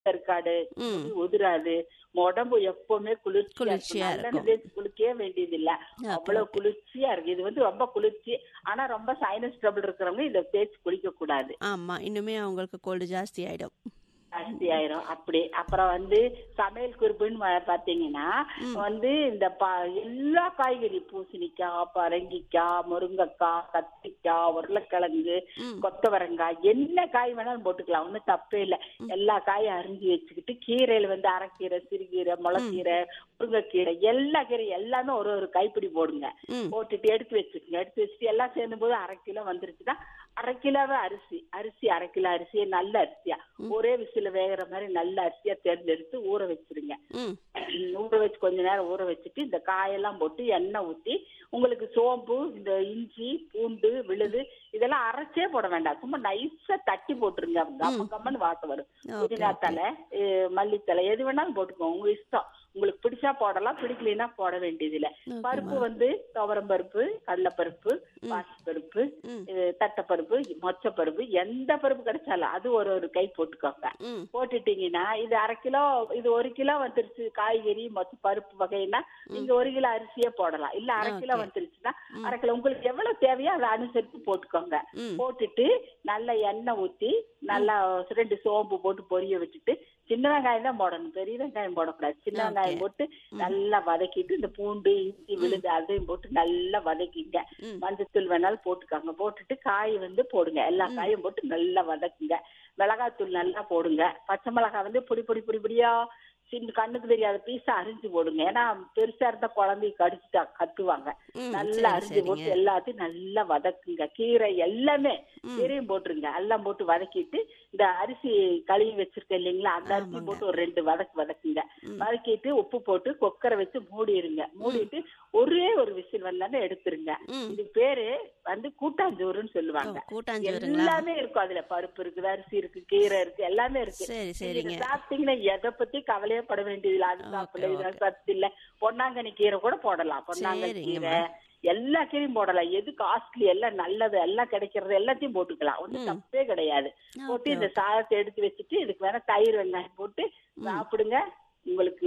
இருக்காது ம். முடி உதிராது உடம்பு எப்பவுமே குளிர்ச்சியா குளிர்ச்சியா இருக்கும் இருக்கும். நல்லெண்ணெய் தேய்ச்சி குளிக்கவே வேண்டியது இல்ல Okay, அவ்வளவு okay. குளிர்ச்சியா இருக்கு இது வந்து ரொம்ப குளிர்ச்சி ஆனா ரொம்ப சைனஸ் ட்ரபிள் இருக்கிறவங்க இதை தேய்ச்சி குளிக்க கூடாது ஆமா இன்னுமே அவங்களுக்கு கோல்டு ஜாஸ்தி ஆயிடும் ஜாஸ்தி ஆயிரும் அப்படி அப்புறம் வந்து சமையல் குறிப்புன்னு வ- பாத்தீங்கன்னா வந்து இந்த ப- எல்லா காய்கறி பூசணிக்காய் பரங்கிக்காய் முருங்கைக்காய் கத்திரிக்காய் உருளைக்கிழங்கு ம். கொத்தவரங்காய் என்ன காய் வேணாலும் போட்டுக்கலாம் ஒண்ணும் தப்பே இல்லை எல்லா காயும் அரிஞ்சு வச்சுக்கிட்டு கீரையில வந்து அரைக்கீரை சிறுகீரை முளைக்கீரை முருங்கைக்கீரை எல்லா கீரை எல்லாமே ஒரு ஒரு கைப்பிடி போடுங்க ம் போட்டுட்டு எடுத்து வச்சுக்கோங்க எடுத்து வச்சுட்டு எல்லாம் சேர்ந்தும் போது அரை கிலோ வந்துருச்சுன்னா அரை கிலோவே அரிசி அரிசி அரை கிலோ அரிசி நல்ல அரிசியா ஒரே விசில வேகிற மாதிரி நல்ல அரிசியா தேர்ந்தெடுத்து ஊற வச்சிருங்க ம் ஊற வச்சு கொஞ்ச நேரம் ஊற வச்சுட்டு இந்த காயெல்லாம் போட்டு எண்ணெய் ஊத்தி உங்களுக்கு சோம்பு இந்த இஞ்சி பூண்டு விழுது இதெல்லாம் அரைச்சே போட வேண்டாம் சும்மா நைஸா தட்டி போட்டுருங்க கம்ம கம்மன்னு வாசம் வரும் Okay, புதினா தலை அஹ் மல்லித்தலை எது வேணாலும் போட்டுக்கோங்க உங்க இஷ்டம் உங்களுக்கு பிடிச்சா போடலாம் பிடிக்கலைன்னா போட வேண்டியதில்லை பருப்பு வந்து துவரம் பருப்பு கடலைப்பருப்பு பாசிப்பருப்பு ம். அஹ் தட்டைப்பருப்பு மொச்சப்பருப்பு எந்த பருப்பு கிடைச்சாலும் அது ஒரு ஒரு கை போட்டுக்கோங்க ம் போட்டுட்டீங்கன்னா இது அரை கிலோ இது ஒரு கிலோ வந்துருச்சு காய்கறி மொத்த பருப்பு வகைன்னா நீங்க ஒரு கிலோ அரிசியே போடலாம் இல்ல அரை கிலோ Okay. வந்துருச்சுன்னா அரை கிலோ உங்களுக்கு எவ்வளவு தேவையோ அதை அனுசரித்து போட்டுக்கோங்க ம். போட்டுட்டு நல்ல எண்ணெய் ஊத்தி நல்லா ரெண்டு சோம்பு போட்டு பொரிய வச்சுட்டு சின்ன வெங்காயம் தான் போடணும் பெரிய வெங்காயம் போடக்கூடாது சின்ன Okay. வெங்காயம் போட்டு நல்லா வதக்கிட்டு இந்த பூண்டு இஞ்சி விழுது அதையும் போட்டு நல்லா வதக்கிங்க ம். மஞ்சத்தூள் வேணாலும் போட்டுக்கோங்க போட்டுட்டு காய் வந்து போடுங்க எல்லா காயும் போட்டு நல்லா வதக்குங்க மிளகாத்தூள் நல்லா போடுங்க பச்சை மிளகாய் வந்து பொடி பொடி பொடி பொடியா சின்ன கண்ணுக்கு தெரியாத பீஸா அரிஞ்சு போடுங்க ஏன்னா பெருசா இருந்தா குழந்தைய கடிச்சுட்டா கத்துவாங்க ம், நல்லா சரி, அரிஞ்சு போட்டு சரிங்க. எல்லாத்தையும் நல்லா வதக்குங்க கீரை எல்லாமே கீரையும் போட்டுருங்க எல்லாம் போட்டு வதக்கிட்டு இந்த அரிசி கழுவி வச்சிருக்க இல்லைங்களா அந்த அரிசி ஆமாங்க. போட்டு ஒரு ரெண்டு வதக்கு வதக்குங்க வதக்கிட்டு உப்பு போட்டு கொக்கரை வச்சு மூடிடுங்க மூடிட்டு ஒரே ஒரு விசில் வந்தாலும் எடுத்துருங்க ம். இது பேரு வந்து கூட்டாஞ்சோறுன்னு ஓ, சொல்லுவாங்க கூட்டாஞ்சோறுங்களா எல்லாமே இருக்கும் அதுல பருப்பு இருக்குது அரிசி இருக்கு கீரை இருக்கு எல்லாமே இருக்கு சரி நீங்க சரிங்க இதை சாப்பிட்டீங்கன்னா எதை பத்தி கவலையே பட வேண்டியதில்லை அது Okay, சாப்பிடல இது okay. சத்து இல்ல பொன்னாங்கண்ணி கீரை கூட போடலாம் பொன்னாங்கண்ணி சரிங்கம்மா. கீரை எல்லா கீரையும் போடலாம் எது காஸ்ட்லி எல்லாம் நல்லது எல்லாம் கிடைக்கிறது எல்லாத்தையும் போட்டுக்கலாம் ஒண்ணும் தப்பே கிடையாது போட்டு இந்த சாதத்தை எடுத்து வச்சுட்டு இதுக்கு வேணா தயிர் வெங்காயம் போட்டு சாப்பிடுங்க உங்களுக்கு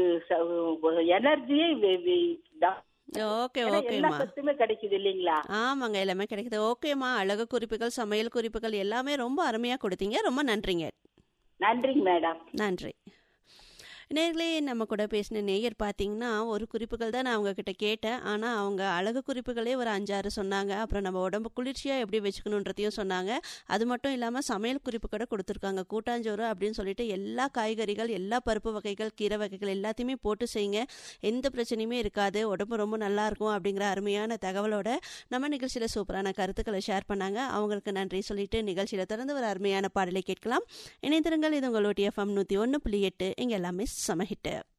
எனர்ஜியே ஓகே எல்லா ஓகேம்மா சத்துமே கிடைக்குது இல்லைங்களா ஆமாங்க எல்லாமே கிடைக்குது ஓகேம்மா அழகு குறிப்புகள் சமையல் குறிப்புகள் எல்லாமே ரொம்ப அருமையா கொடுத்தீங்க ரொம்ப நன்றிங்க நன்றிங்க மேடம் நன்றி நேர்களே நம்ம கூட பேசின நேயர் பார்த்தீங்கன்னா ஒரு குறிப்புகள் தான் நான் அவங்க கிட்ட கேட்டேன் ஆனால் அவங்க அழகு குறிப்புகளே ஒரு அஞ்சாறு சொன்னாங்க அப்புறம் நம்ம உடம்பு குளிர்ச்சியாக எப்படி வச்சுக்கணுன்றதையும் சொன்னாங்க அது மட்டும் இல்லாமல் சமையல் குறிப்பு கூட கொடுத்துருக்காங்க கூட்டாஞ்சோறு அப்படின்னு சொல்லிட்டு எல்லா காய்கறிகள் எல்லா பருப்பு வகைகள் கீரை வகைகள் எல்லாத்தையுமே போட்டு செய்யுங்க எந்த பிரச்சனையுமே இருக்காது உடம்பு ரொம்ப நல்லா இருக்கும் அப்படிங்கிற அருமையான தகவலோட நம்ம நிகழ்ச்சியில் சூப்பரான கருத்துக்களை ஷேர் பண்ணாங்க அவங்களுக்கு நன்றி சொல்லிட்டு நிகழ்ச்சியில் தொடர்ந்து ஒரு அருமையான பாடலை கேட்கலாம் இணைந்திருங்கள் இது உங்களுடைய எஃப்எம் நூற்றி ஒன்று புள்ளி எட்டு இங்கே எல்லாமே சமஹிட்டு